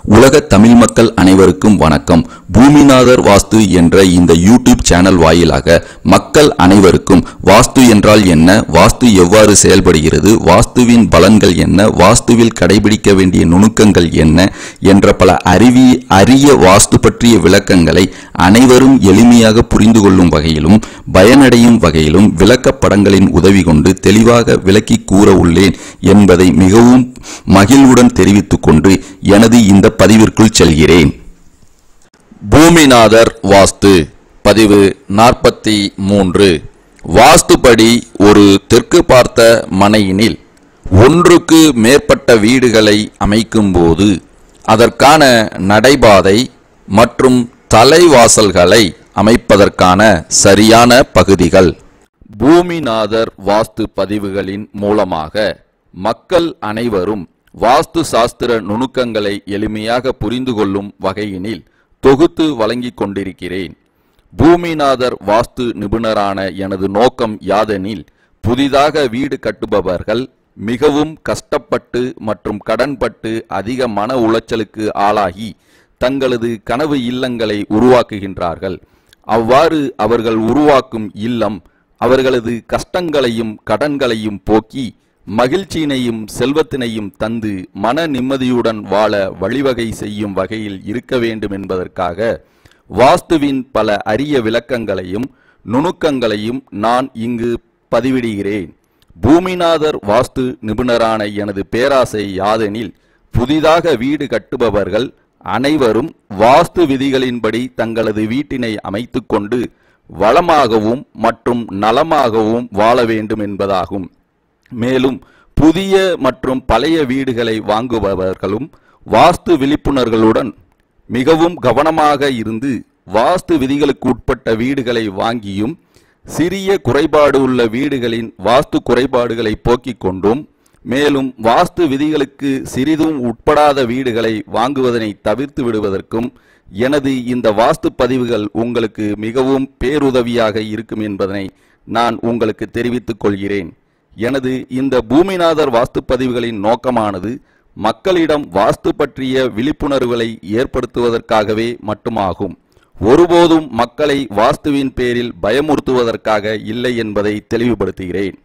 உலக தமிழ் மக்கள் அனைவருக்கும் வணக்கம் பூமிநாதர் வாஸ்து என்ற இந்த யூடியூப் சேனல் வாயிலாக மக்கள் அனைவருக்கும் வாஸ்து என்றால் என்ன வாஸ்து எவ்வாறு செயல்படுகிறது வாஸ்துவின் பலன்கள் என்ன வாஸ்துவில் கடைபிடிக்க வேண்டிய நுணுக்கங்கள் என்ன என்ற பல அறிவி அரிய வாஸ்து பற்றிய விளக்கங்களை அனைவரும் எளிமையாக புரிந்து கொள்ளும் வகையிலும் பயனடையும் வகையிலும் விளக்கப்படங்களின் உதவி கொண்டு தெளிவாக விளக்கி கூற உள்ளேன் என்பதை மிகவும் மகிழ்வுடன் தெரிவித்துக் கொண்டு எனது இந்த பதிவிற்குள் செல்கிறேன் பூமிநாதர் வாஸ்து பதிவு நாற்பத்தி மூன்று வாஸ்துபடி ஒரு தெற்கு பார்த்த மனையினில் ஒன்றுக்கு மேற்பட்ட வீடுகளை அமைக்கும்போது அதற்கான நடைபாதை மற்றும் தலைவாசல்களை அமைப்பதற்கான சரியான பகுதிகள் பூமிநாதர் வாஸ்து பதிவுகளின் மூலமாக மக்கள் அனைவரும் வாஸ்து சாஸ்திர நுணுக்கங்களை எளிமையாக புரிந்து கொள்ளும் வகையினில் தொகுத்து வழங்கிக் கொண்டிருக்கிறேன் பூமிநாதர் வாஸ்து நிபுணரான எனது நோக்கம் யாதெனில் புதிதாக வீடு கட்டுபவர்கள் மிகவும் கஷ்டப்பட்டு மற்றும் கடன்பட்டு அதிக மன உளைச்சலுக்கு ஆளாகி தங்களது கனவு இல்லங்களை உருவாக்குகின்றார்கள் அவ்வாறு அவர்கள் உருவாக்கும் இல்லம் அவர்களது கஷ்டங்களையும் கடன்களையும் போக்கி மகிழ்ச்சியினையும் செல்வத்தினையும் தந்து மன நிம்மதியுடன் வாழ வழிவகை செய்யும் வகையில் இருக்க வேண்டும் என்பதற்காக வாஸ்துவின் பல அரிய விளக்கங்களையும் நுணுக்கங்களையும் நான் இங்கு பதிவிடுகிறேன் பூமிநாதர் வாஸ்து நிபுணரான எனது பேராசை யாதெனில் புதிதாக வீடு கட்டுபவர்கள் அனைவரும் வாஸ்து விதிகளின்படி தங்களது வீட்டினை அமைத்துக்கொண்டு வளமாகவும் மற்றும் நலமாகவும் வாழ வேண்டும் என்பதாகும் மேலும் புதிய மற்றும் பழைய வீடுகளை வாங்குபவர்களும் வாஸ்து விழிப்புணர்களுடன் மிகவும் கவனமாக இருந்து வாஸ்து விதிகளுக்கு உட்பட்ட வீடுகளை வாங்கியும் சிறிய குறைபாடு உள்ள வீடுகளின் வாஸ்து குறைபாடுகளை போக்கிக் கொண்டும் மேலும் வாஸ்து விதிகளுக்கு சிறிதும் உட்படாத வீடுகளை வாங்குவதனை தவிர்த்து விடுவதற்கும் எனது இந்த வாஸ்து பதிவுகள் உங்களுக்கு மிகவும் பேருதவியாக இருக்கும் என்பதனை நான் உங்களுக்கு தெரிவித்துக் கொள்கிறேன் எனது இந்த பூமிநாதர் வாஸ்து பதிவுகளின் நோக்கமானது மக்களிடம் வாஸ்து பற்றிய விழிப்புணர்வுகளை ஏற்படுத்துவதற்காகவே மட்டுமாகும் ஒருபோதும் மக்களை வாஸ்துவின் பேரில் பயமுறுத்துவதற்காக இல்லை என்பதை தெளிவுபடுத்துகிறேன்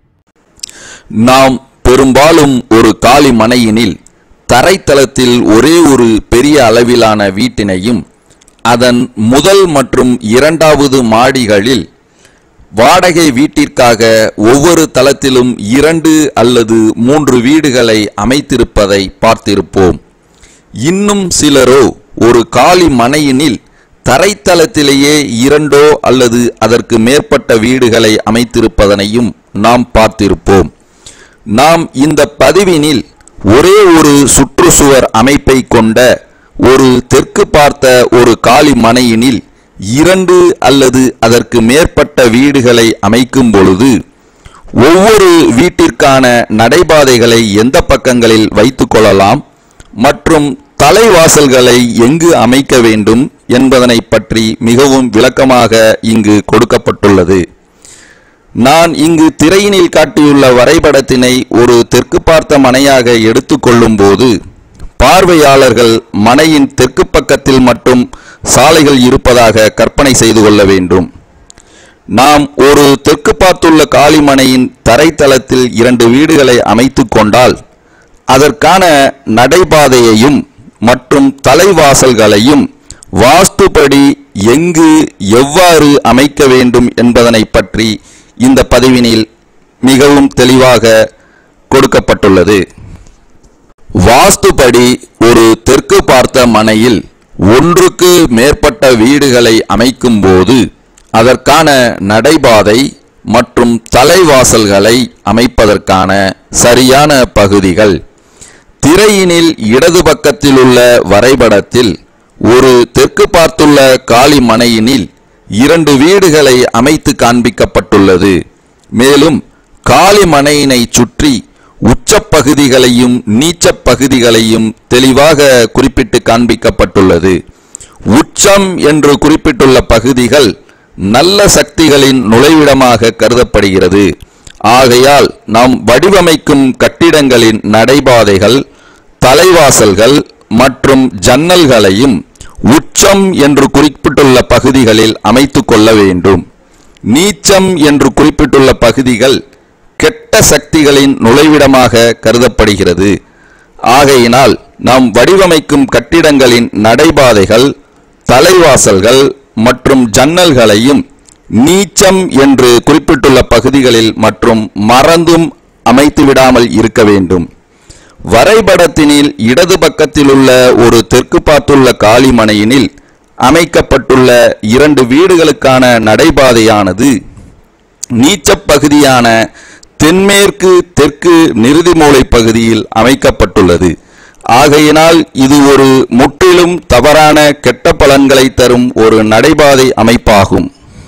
நாம் பெரும்பாலும் ஒரு காலி மனையினில் தரைத்தளத்தில் ஒரே ஒரு பெரிய அளவிலான வீட்டினையும் அதன் முதல் மற்றும் இரண்டாவது மாடிகளில் வாடகை வீட்டிற்காக ஒவ்வொரு தளத்திலும் இரண்டு அல்லது மூன்று வீடுகளை அமைத்திருப்பதை பார்த்திருப்போம் இன்னும் சிலரோ ஒரு காலி மனையினில் தரைத்தளத்திலேயே இரண்டோ அல்லது அதற்கு மேற்பட்ட வீடுகளை அமைத்திருப்பதனையும் நாம் பார்த்திருப்போம் நாம் இந்த பதிவினில் ஒரே ஒரு சுற்றுச்சுவர் அமைப்பை கொண்ட ஒரு தெற்கு பார்த்த ஒரு காலி மனையினில் இரண்டு அல்லது அதற்கு மேற்பட்ட வீடுகளை அமைக்கும் பொழுது ஒவ்வொரு வீட்டிற்கான நடைபாதைகளை எந்த பக்கங்களில் வைத்துக் கொள்ளலாம் மற்றும் தலைவாசல்களை எங்கு அமைக்க வேண்டும் என்பதனை பற்றி மிகவும் விளக்கமாக இங்கு கொடுக்கப்பட்டுள்ளது நான் இங்கு திரையினில் காட்டியுள்ள வரைபடத்தினை ஒரு தெற்கு பார்த்த மனையாக எடுத்துக்கொள்ளும் போது பார்வையாளர்கள் மனையின் தெற்கு பக்கத்தில் மட்டும் சாலைகள் இருப்பதாக கற்பனை செய்து கொள்ள வேண்டும் நாம் ஒரு தெற்கு பார்த்துள்ள காளிமனையின் தரைத்தளத்தில் இரண்டு வீடுகளை அமைத்துக் கொண்டால் அதற்கான நடைபாதையையும் மற்றும் தலைவாசல்களையும் வாஸ்துபடி எங்கு எவ்வாறு அமைக்க வேண்டும் என்பதனை பற்றி இந்த பதிவினில் மிகவும் தெளிவாக கொடுக்கப்பட்டுள்ளது வாஸ்துபடி ஒரு தெற்கு பார்த்த மனையில் ஒன்றுக்கு மேற்பட்ட வீடுகளை அமைக்கும்போது அதற்கான நடைபாதை மற்றும் தலைவாசல்களை அமைப்பதற்கான சரியான பகுதிகள் திரையினில் இடது பக்கத்தில் உள்ள வரைபடத்தில் ஒரு தெற்கு பார்த்துள்ள காலி மனையினில் இரண்டு வீடுகளை அமைத்து காண்பிக்கப்பட்டுள்ளது மேலும் காலி மனையினை சுற்றி உச்சப்பகுதிகளையும் நீச்சப் பகுதிகளையும் தெளிவாக குறிப்பிட்டு காண்பிக்கப்பட்டுள்ளது உச்சம் என்று குறிப்பிட்டுள்ள பகுதிகள் நல்ல சக்திகளின் நுழைவிடமாக கருதப்படுகிறது ஆகையால் நாம் வடிவமைக்கும் கட்டிடங்களின் நடைபாதைகள் தலைவாசல்கள் மற்றும் ஜன்னல்களையும் உச்சம் என்று குறிப்பிட்டுள்ள பகுதிகளில் அமைத்துக் கொள்ள வேண்டும் நீச்சம் என்று குறிப்பிட்டுள்ள பகுதிகள் கெட்ட சக்திகளின் நுழைவிடமாக கருதப்படுகிறது ஆகையினால் நாம் வடிவமைக்கும் கட்டிடங்களின் நடைபாதைகள் தலைவாசல்கள் மற்றும் ஜன்னல்களையும் நீச்சம் என்று குறிப்பிட்டுள்ள பகுதிகளில் மற்றும் மறந்தும் அமைத்து விடாமல் இருக்க வேண்டும் வரைபடத்தினில் இடது பக்கத்தில் உள்ள ஒரு தெற்கு பார்த்துள்ள காலிமனையினில் அமைக்கப்பட்டுள்ள இரண்டு வீடுகளுக்கான நடைபாதையானது நீச்சப் பகுதியான தென்மேற்கு தெற்கு நிறுதிமூலை பகுதியில் அமைக்கப்பட்டுள்ளது ஆகையினால் இது ஒரு முற்றிலும் தவறான கெட்ட பலன்களை தரும் ஒரு நடைபாதை அமைப்பாகும்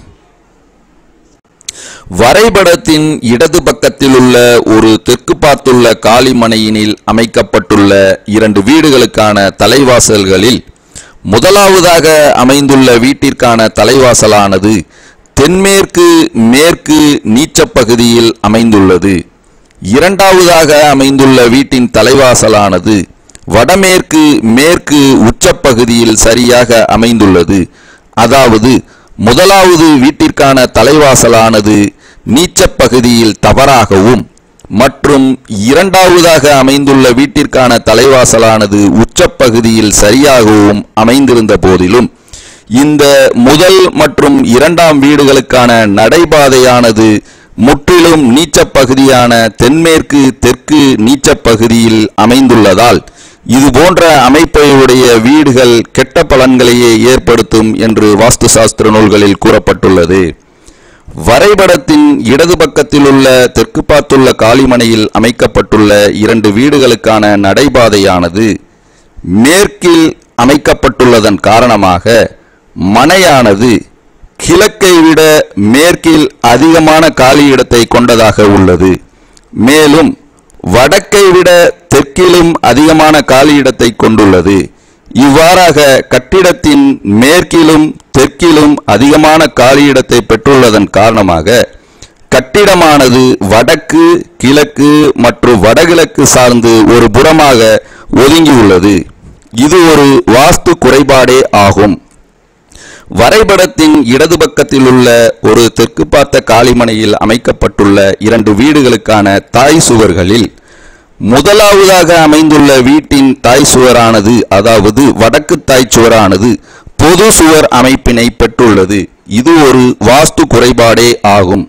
வரைபடத்தின் இடது பக்கத்தில் உள்ள ஒரு தெற்கு பார்த்துள்ள காலிமனையினில் அமைக்கப்பட்டுள்ள இரண்டு வீடுகளுக்கான தலைவாசல்களில் முதலாவதாக அமைந்துள்ள வீட்டிற்கான தலைவாசலானது தென்மேற்கு மேற்கு நீச்சப் பகுதியில் அமைந்துள்ளது இரண்டாவதாக அமைந்துள்ள வீட்டின் தலைவாசலானது வடமேற்கு மேற்கு உச்சப்பகுதியில் சரியாக அமைந்துள்ளது அதாவது முதலாவது வீட்டிற்கான தலைவாசலானது நீச்சப் பகுதியில் தவறாகவும் மற்றும் இரண்டாவதாக அமைந்துள்ள வீட்டிற்கான தலைவாசலானது உச்சப்பகுதியில் சரியாகவும் அமைந்திருந்த போதிலும் இந்த முதல் மற்றும் இரண்டாம் வீடுகளுக்கான நடைபாதையானது முற்றிலும் நீச்சப் பகுதியான தென்மேற்கு தெற்கு நீச்சப் பகுதியில் அமைந்துள்ளதால் இது போன்ற அமைப்பையுடைய வீடுகள் கெட்ட பலன்களையே ஏற்படுத்தும் என்று வாஸ்து சாஸ்திர நூல்களில் கூறப்பட்டுள்ளது வரைபடத்தின் இடது பக்கத்தில் உள்ள தெற்கு பார்த்துள்ள காலிமனையில் அமைக்கப்பட்டுள்ள இரண்டு வீடுகளுக்கான நடைபாதையானது மேற்கில் அமைக்கப்பட்டுள்ளதன் காரணமாக மனையானது கிழக்கை விட மேற்கில் அதிகமான காலி இடத்தை கொண்டதாக உள்ளது மேலும் வடக்கை விட தெற்கிலும் அதிகமான காலி இடத்தை கொண்டுள்ளது இவ்வாறாக கட்டிடத்தின் மேற்கிலும் தெற்கிலும் அதிகமான காலியிடத்தை பெற்றுள்ளதன் காரணமாக கட்டிடமானது வடக்கு கிழக்கு மற்றும் வடகிழக்கு சார்ந்து ஒரு புறமாக ஒதுங்கியுள்ளது இது ஒரு வாஸ்து குறைபாடே ஆகும் வரைபடத்தின் இடது பக்கத்தில் உள்ள ஒரு தெற்கு பார்த்த காலிமனையில் அமைக்கப்பட்டுள்ள இரண்டு வீடுகளுக்கான தாய் சுவர்களில் முதலாவதாக அமைந்துள்ள வீட்டின் தாய் சுவரானது அதாவது வடக்கு தாய் சுவரானது பொது சுவர் அமைப்பினை பெற்றுள்ளது இது ஒரு வாஸ்து குறைபாடே ஆகும்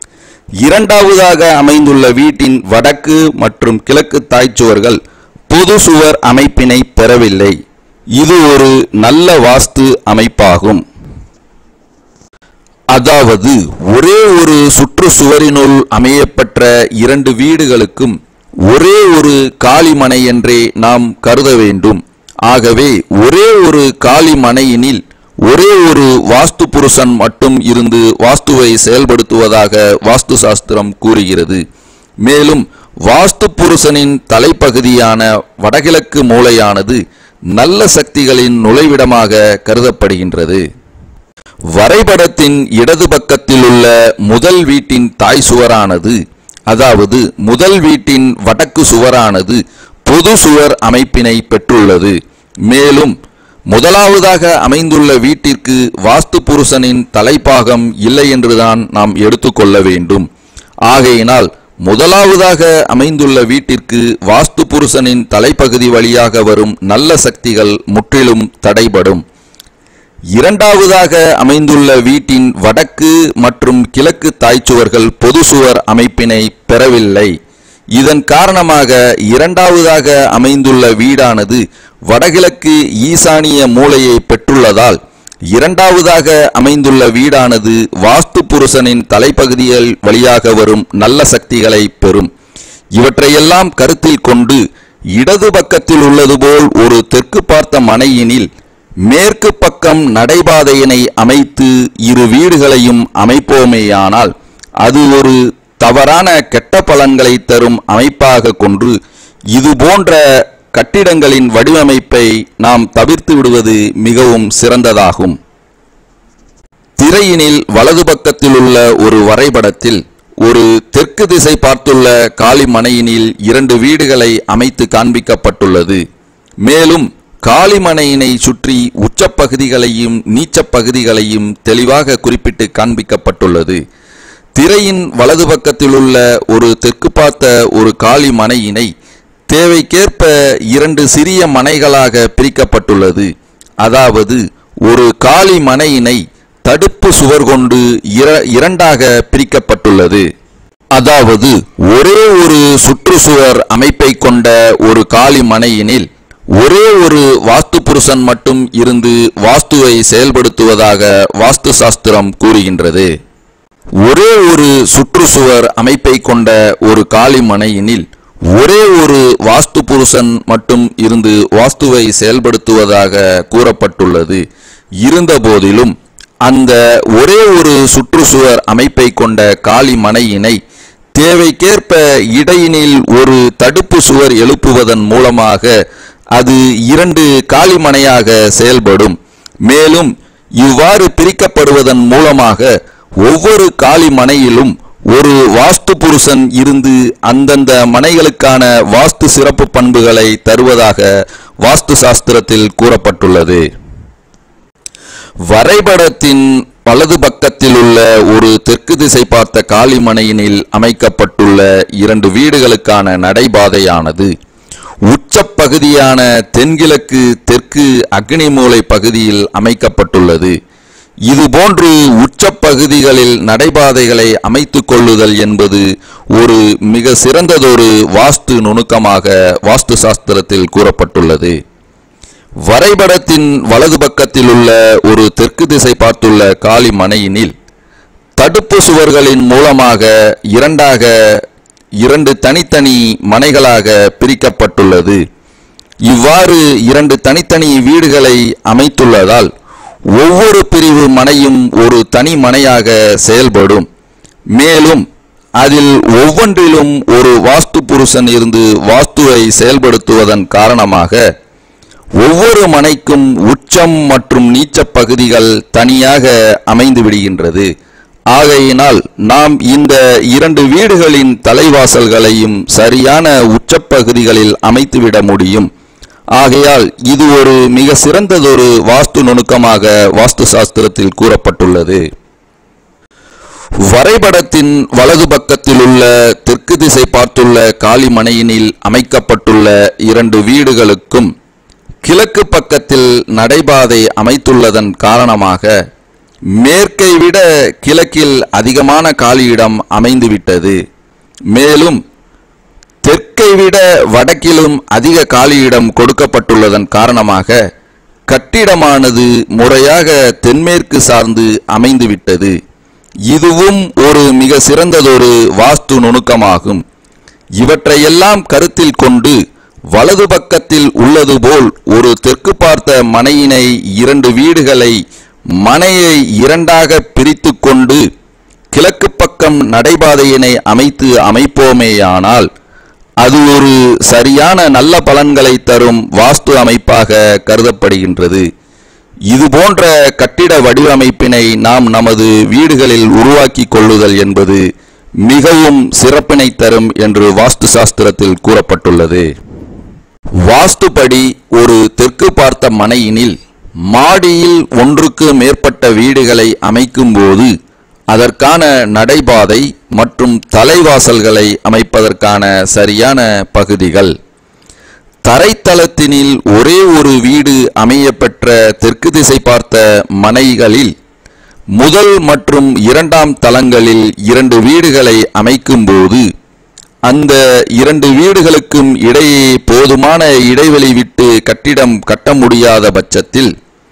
இரண்டாவதாக அமைந்துள்ள வீட்டின் வடக்கு மற்றும் கிழக்கு தாய் சுவர்கள் பொது சுவர் அமைப்பினை பெறவில்லை இது ஒரு நல்ல வாஸ்து அமைப்பாகும் அதாவது ஒரே ஒரு சுற்று சுவரினுள் அமையப்பெற்ற இரண்டு வீடுகளுக்கும் ஒரே ஒரு காலிமனை என்றே நாம் கருத வேண்டும் ஆகவே ஒரே ஒரு காலிமனையினில் ஒரே ஒரு வாஸ்து புருஷன் மட்டும் இருந்து வாஸ்துவை செயல்படுத்துவதாக வாஸ்து சாஸ்திரம் கூறுகிறது மேலும் வாஸ்து புருஷனின் தலைப்பகுதியான வடகிழக்கு மூலையானது நல்ல சக்திகளின் நுழைவிடமாக கருதப்படுகின்றது வரைபடத்தின் இடது பக்கத்தில் உள்ள முதல் வீட்டின் தாய் சுவரானது அதாவது முதல் வீட்டின் வடக்கு சுவரானது பொது சுவர் அமைப்பினை பெற்றுள்ளது மேலும் முதலாவதாக அமைந்துள்ள வீட்டிற்கு வாஸ்து புருஷனின் தலைப்பாகம் இல்லை என்றுதான் நாம் எடுத்துக்கொள்ள வேண்டும் ஆகையினால் முதலாவதாக அமைந்துள்ள வீட்டிற்கு வாஸ்து புருஷனின் தலைப்பகுதி வழியாக வரும் நல்ல சக்திகள் முற்றிலும் தடைபடும் இரண்டாவதாக அமைந்துள்ள வீட்டின் வடக்கு மற்றும் கிழக்கு தாய்ச்சுவர்கள் பொது சுவர் அமைப்பினை பெறவில்லை இதன் காரணமாக இரண்டாவதாக அமைந்துள்ள வீடானது வடகிழக்கு ஈசானிய மூலையை பெற்றுள்ளதால் இரண்டாவதாக அமைந்துள்ள வீடானது வாஸ்து புருஷனின் தலைப்பகுதிகள் வழியாக வரும் நல்ல சக்திகளை பெறும் இவற்றையெல்லாம் கருத்தில் கொண்டு இடது பக்கத்தில் உள்ளது போல் ஒரு தெற்கு பார்த்த மனையினில் மேற்கு பக்கம் நடைபாதையினை அமைத்து இரு வீடுகளையும் அமைப்போமேயானால் அது ஒரு தவறான கெட்ட பலன்களை தரும் அமைப்பாக கொண்டு இது போன்ற கட்டிடங்களின் வடிவமைப்பை நாம் தவிர்த்து விடுவது மிகவும் சிறந்ததாகும் திரையினில் வலது பக்கத்தில் உள்ள ஒரு வரைபடத்தில் ஒரு தெற்கு திசை பார்த்துள்ள காலி மனையினில் இரண்டு வீடுகளை அமைத்து காண்பிக்கப்பட்டுள்ளது மேலும் காளிமனையினை சுற்றி உச்சப்பகுதிகளையும் நீச்சப் பகுதிகளையும் தெளிவாக குறிப்பிட்டு காண்பிக்கப்பட்டுள்ளது திரையின் வலது பக்கத்தில் உள்ள ஒரு தெற்கு பார்த்த ஒரு காளி மனையினை தேவைக்கேற்ப இரண்டு சிறிய மனைகளாக பிரிக்கப்பட்டுள்ளது அதாவது ஒரு காளி மனையினை தடுப்பு சுவர் கொண்டு இர- இரண்டாக பிரிக்கப்பட்டுள்ளது அதாவது ஒரே ஒரு சுற்றுச்சுவர் அமைப்பை கொண்ட ஒரு காளி மனையினில் ஒரே ஒரு வாஸ்து புருஷன் மட்டும் இருந்து வாஸ்துவை செயல்படுத்துவதாக வாஸ்து சாஸ்திரம் கூறுகின்றது ஒரே ஒரு சுற்றுச்சுவர் அமைப்பை கொண்ட ஒரு காளி மனையினில் ஒரே ஒரு வாஸ்து புருஷன் மட்டும் இருந்து வாஸ்துவை செயல்படுத்துவதாக கூறப்பட்டுள்ளது இருந்தபோதிலும் அந்த ஒரே ஒரு சுற்றுச்சுவர் அமைப்பை கொண்ட காளி மனையினை தேவைக்கேற்ப இடையினில் ஒரு தடுப்பு சுவர் எழுப்புவதன் மூலமாக அது இரண்டு காளிமனையாக செயல்படும் மேலும் இவ்வாறு பிரிக்கப்படுவதன் மூலமாக ஒவ்வொரு காளி மனையிலும் ஒரு வாஸ்து புருஷன் இருந்து அந்தந்த மனைகளுக்கான வாஸ்து சிறப்பு பண்புகளை தருவதாக வாஸ்து சாஸ்திரத்தில் கூறப்பட்டுள்ளது வரைபடத்தின் வலது பக்கத்தில் உள்ள ஒரு தெற்கு திசை பார்த்த காளிமனையினில் அமைக்கப்பட்டுள்ள இரண்டு வீடுகளுக்கான நடைபாதையானது உச்சப்பகுதியான தென்கிழக்கு தெற்கு அக்னிமூலை பகுதியில் அமைக்கப்பட்டுள்ளது இதுபோன்று உச்சப்பகுதிகளில் நடைபாதைகளை அமைத்துக் கொள்ளுதல் என்பது ஒரு மிக சிறந்ததொரு வாஸ்து நுணுக்கமாக வாஸ்து சாஸ்திரத்தில் கூறப்பட்டுள்ளது வரைபடத்தின் வலது பக்கத்தில் உள்ள ஒரு தெற்கு திசை பார்த்துள்ள காளி மனையினில் தடுப்பு சுவர்களின் மூலமாக இரண்டாக இரண்டு தனித்தனி மனைகளாக பிரிக்கப்பட்டுள்ளது இவ்வாறு இரண்டு தனித்தனி வீடுகளை அமைத்துள்ளதால் ஒவ்வொரு பிரிவு மனையும் ஒரு தனி மனையாக செயல்படும் மேலும் அதில் ஒவ்வொன்றிலும் ஒரு வாஸ்து புருஷன் இருந்து வாஸ்துவை செயல்படுத்துவதன் காரணமாக ஒவ்வொரு மனைக்கும் உச்சம் மற்றும் நீச்சப் பகுதிகள் தனியாக அமைந்து விடுகின்றது ஆகையினால் நாம் இந்த இரண்டு வீடுகளின் தலைவாசல்களையும் சரியான உச்சப்பகுதிகளில் அமைத்துவிட முடியும் ஆகையால் இது ஒரு மிக சிறந்ததொரு வாஸ்து நுணுக்கமாக வாஸ்து சாஸ்திரத்தில் கூறப்பட்டுள்ளது வரைபடத்தின் வலது பக்கத்தில் உள்ள தெற்கு திசை பார்த்துள்ள காளிமனையினில் அமைக்கப்பட்டுள்ள இரண்டு வீடுகளுக்கும் கிழக்கு பக்கத்தில் நடைபாதை அமைத்துள்ளதன் காரணமாக மேற்கை விட கிழக்கில் அதிகமான காலியிடம் அமைந்துவிட்டது மேலும் தெற்கை விட வடக்கிலும் அதிக காலியிடம் கொடுக்கப்பட்டுள்ளதன் காரணமாக கட்டிடமானது முறையாக தென்மேற்கு சார்ந்து அமைந்துவிட்டது இதுவும் ஒரு மிக சிறந்ததொரு வாஸ்து நுணுக்கமாகும் இவற்றையெல்லாம் கருத்தில் கொண்டு வலது பக்கத்தில் உள்ளது போல் ஒரு தெற்கு பார்த்த மனையினை இரண்டு வீடுகளை மனையை இரண்டாக பிரித்து கொண்டு கிழக்கு பக்கம் நடைபாதையினை அமைத்து அமைப்போமேயானால் அது ஒரு சரியான நல்ல பலன்களை தரும் வாஸ்து அமைப்பாக கருதப்படுகின்றது இது போன்ற கட்டிட வடிவமைப்பினை நாம் நமது வீடுகளில் உருவாக்கி கொள்ளுதல் என்பது மிகவும் சிறப்பினை தரும் என்று வாஸ்து சாஸ்திரத்தில் கூறப்பட்டுள்ளது வாஸ்துபடி ஒரு தெற்கு பார்த்த மனையினில் மாடியில் ஒன்றுக்கு மேற்பட்ட வீடுகளை அமைக்கும்போது அதற்கான நடைபாதை மற்றும் தலைவாசல்களை அமைப்பதற்கான சரியான பகுதிகள் தரைத்தளத்தினில் ஒரே ஒரு வீடு அமையப்பெற்ற தெற்கு திசை பார்த்த மனைகளில் முதல் மற்றும் இரண்டாம் தளங்களில் இரண்டு வீடுகளை அமைக்கும்போது அந்த இரண்டு வீடுகளுக்கும் இடையே போதுமான இடைவெளி விட்டு கட்டிடம் கட்ட முடியாத பட்சத்தில்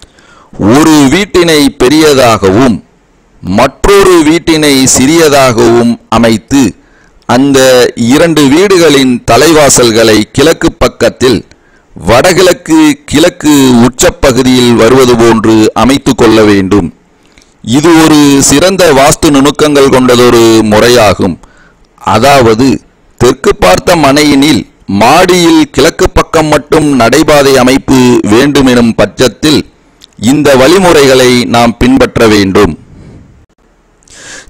ஒரு வீட்டினை பெரியதாகவும் மற்றொரு வீட்டினை சிறியதாகவும் அமைத்து அந்த இரண்டு வீடுகளின் தலைவாசல்களை கிழக்கு பக்கத்தில் வடகிழக்கு கிழக்கு உச்சப்பகுதியில் வருவது போன்று அமைத்து கொள்ள வேண்டும் இது ஒரு சிறந்த வாஸ்து நுணுக்கங்கள் கொண்டதொரு முறையாகும் அதாவது தெற்கு பார்த்த மனையினில் மாடியில் கிழக்கு பக்கம் மட்டும் நடைபாதை அமைப்பு வேண்டுமெனும் பட்சத்தில் இந்த வழிமுறைகளை நாம் பின்பற்ற வேண்டும்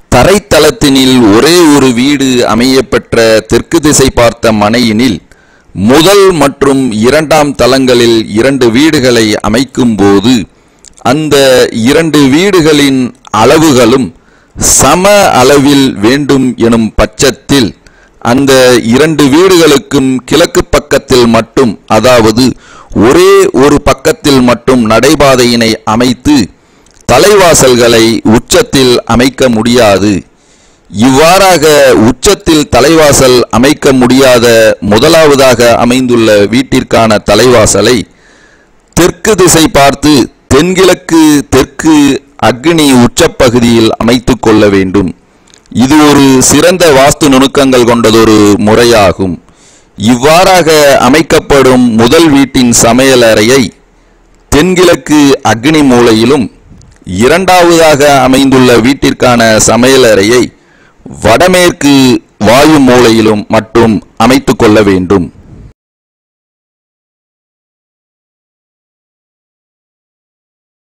தரைத்தளத்தினில் ஒரே ஒரு வீடு அமையப்பெற்ற தெற்கு திசை பார்த்த மனையினில் முதல் மற்றும் இரண்டாம் தளங்களில் இரண்டு வீடுகளை அமைக்கும்போது அந்த இரண்டு வீடுகளின் அளவுகளும் சம அளவில் வேண்டும் எனும் பட்சத்தில் அந்த இரண்டு வீடுகளுக்கும் கிழக்கு பக்கத்தில் மட்டும் அதாவது ஒரே ஒரு பக்கத்தில் மட்டும் நடைபாதையினை அமைத்து தலைவாசல்களை உச்சத்தில் அமைக்க முடியாது இவ்வாறாக உச்சத்தில் தலைவாசல் அமைக்க முடியாத முதலாவதாக அமைந்துள்ள வீட்டிற்கான தலைவாசலை தெற்கு திசை பார்த்து தென்கிழக்கு தெற்கு அக்னி உச்சப்பகுதியில் அமைத்துக் கொள்ள வேண்டும் இது ஒரு சிறந்த வாஸ்து நுணுக்கங்கள் கொண்டதொரு முறையாகும் இவ்வாறாக அமைக்கப்படும் முதல் வீட்டின் சமையலறையை தென்கிழக்கு அக்னி மூலையிலும் இரண்டாவதாக அமைந்துள்ள வீட்டிற்கான சமையலறையை வடமேற்கு வாயு மூலையிலும் மட்டும் அமைத்துக் கொள்ள வேண்டும்